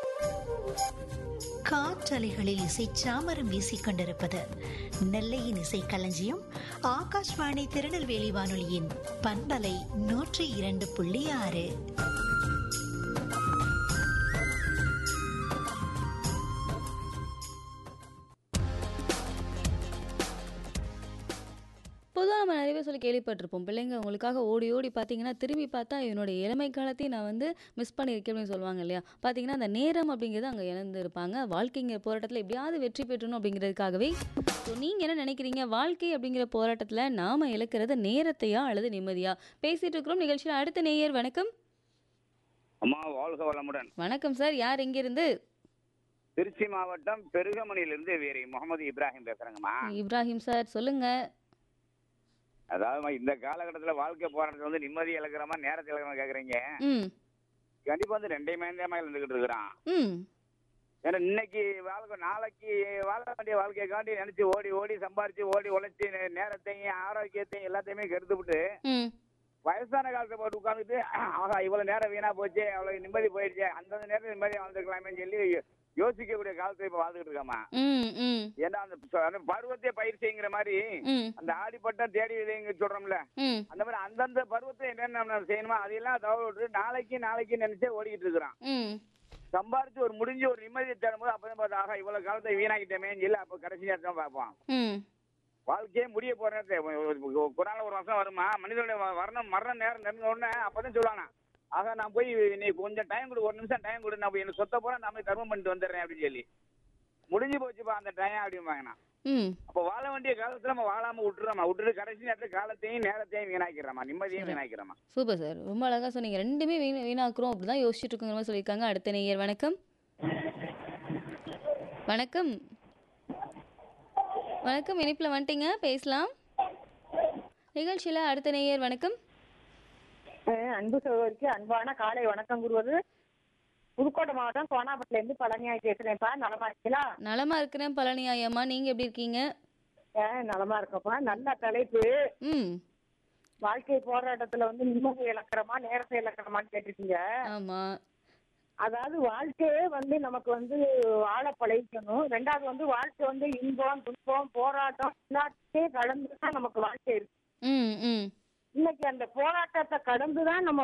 காற்றலைகளில் இசை சாமரம் வீசிக் கொண்டிருப்பது நெல்லையின் இசை களஞ்சியம் ஆகாஷ்வாணி திருநெல்வேலி வானொலியின் பண்பலை நூற்றி இரண்டு புள்ளி ஆறு பொதுவாக நம்ம நிறைய பேர் சொல்லி கேள்விப்பட்டிருப்போம் பிள்ளைங்க உங்களுக்காக ஓடி ஓடி பார்த்தீங்கன்னா திரும்பி பார்த்தா என்னோட இளமை காலத்தையும் நான் வந்து மிஸ் பண்ணியிருக்கேன் அப்படின்னு சொல்லுவாங்க இல்லையா பார்த்தீங்கன்னா அந்த நேரம் அப்படிங்கிறது அங்கே இழந்திருப்பாங்க வாழ்க்கைங்கிற போராட்டத்தில் எப்படியாவது வெற்றி பெற்றணும் அப்படிங்கிறதுக்காகவே ஸோ நீங்கள் என்ன நினைக்கிறீங்க வாழ்க்கை அப்படிங்கிற போராட்டத்தில் நாம் இழக்கிறது நேரத்தையா அல்லது நிம்மதியா பேசிட்டு இருக்கிறோம் நிகழ்ச்சியில் அடுத்த நேயர் வணக்கம் அம்மா வாழ்க வளமுடன் வணக்கம் சார் யார் எங்கிருந்து திருச்சி மாவட்டம் பெருகமணியிலிருந்து வீரி முகமது இப்ராஹிம் பேசுறேங்கம்மா இப்ராஹிம் சார் சொல்லுங்க அதாவது இந்த காலகட்டத்துல வாழ்க்கை போராட்டத்தில் வந்து நிம்மதி இழக்கிறமா நேரத்தை இழக்கிறமா கேக்குறீங்க ம் கண்டிப்பா வந்து ரெண்டே மேந்தமா இருந்துகிட்டு இருக்கிறான் ம் ஏன்னா இன்னைக்கு வாழ்க்கை நாளைக்கு வாழ வேண்டிய வாழ்க்கையை காண்டி நினைச்சு ஓடி ஓடி சம்பாரிச்சு ஓடி உழைச்சி நே- நேரத்தையும் ஆரோக்கியத்தையும் எல்லாத்தையுமே கெடுத்து விட்டு ம் வயசான காலத்தை போட்டு உட்காந்துட்டு ஆகா இவ்வளவு நேரம் வீணா போச்சு அவ்வளவு நிம்மதி போயிடுச்சு அந்தந்த நேரத்தில் நிம்மதியா வாழ்ந்துக்கலாமே சொல்லி யோசிக்கக்கூடிய காலத்தை இப்ப வாழ்ந்துகிட்டு இருக்காமா ம் ம் ஏன்னா அந்த ப- அந்த பருவத்தை பயிற்சிங்கிற மாதிரி ம் அந்த ஆடிப்பட்டம் தேடி விதைங்க சொல்றோம்ல ம் அந்த மாதிரி அந்தந்த பருவத்தை என்னென்ன நம்ம செய்யணுமோ அதையெல்லாம் தவறு விட்டு நாளைக்கு நாளைக்கு நினைச்சே ஓடிக்கிட்டு இருக்கிறான் ம் சம்பாரிச்சு ஒரு முடிஞ்சு ஒரு நிம்மதியை தேடும்போது அப்பதான் பார்த்தா ஆகா இவ்வளவு காலத்தை வீணாக்கிட்டமேன்னு சொல்லி அப்ப கடைசி நேரத்தை பார்ப்போம் ம் வாழ்க்கையே முடிய போற நேரத்தை குரான ஒரு வருஷம் வருமா மனிதனுடைய வ- வரணம் மரண நேரம் நெருங்க உடனே அப்பதான் சொல்லுவானா ஆக நான் போய் நீ கொஞ்சம் டைம் கொடு ஒரு நிமிஷம் டைம் கொடு நான் போய் எனக்கு சொத்த போற நான் போய் கர்மம் பண்ணிட்டு வந்துடுறேன் அப்படின்னு சொல்லி முடிஞ்சு போச்சுப்பா அந்த டைம் அப்படிம்பாங்கண்ணா ம் அப்ப வாழ வேண்டிய காலத்துல நம்ம வாழாம விட்டுறோமா விட்டுட்டு கடைசி நேரத்துல காலத்தையும் நேரத்தையும் வீணாக்கிறோமா நிம்மதியும் வீணாக்கிறோமா சூப்பர் சார் ரொம்ப அழகாக சொன்னீங்க ரெண்டுமே வீண் வீணாக்குறோம் அப்படி தான் யோசிச்சுட்டு இருக்கோங்கிற மாதிரி சொல்லியிருக்காங்க அடுத்த நேயர் வணக்கம் வணக்கம் வணக்கம் இனிப்பில் வந்துட்டீங்க பேசலாம் நிகழ்ச்சியில் அடுத்த நேயர் வணக்கம் அஹ் அன்பு சகோதரிக்கு அன்பான காலை வணக்கம் கூறுவது புதுக்கோட்டை மாவட்டம் கோனாப்பட்டில இருந்து பழனியாய் பேசுறேன்ப்பா நலமா இருக்கீங்களா நலமா இருக்கிறேன் பழனி ஐயம்மா நீங்கள் எப்படி இருக்கீங்க அஹ் நலமா இருக்கோம்ப்பா நல்ல தலைப்பு ம் வாழ்க்கை போராட்டத்துல வந்து நிம்மதி இழக்கிறோமா நேரத்தை இழக்கிறோமான்னு கேட்டிருக்கீங்க ஆமாம் அதாவது வாழ்க்கையே வந்து நமக்கு வந்து வாழ பழகிக்கணும் ரெண்டாவது வந்து வாழ்க்கை வந்து இன்பம் துன்பம் போராட்டம் எல்லாத்தையும் கடந்து தான் நமக்கு வாழ்க்கை இருக்கு ம் ம் இன்னைக்கு அந்த போராட்டத்தை கடந்து தான் நம்ம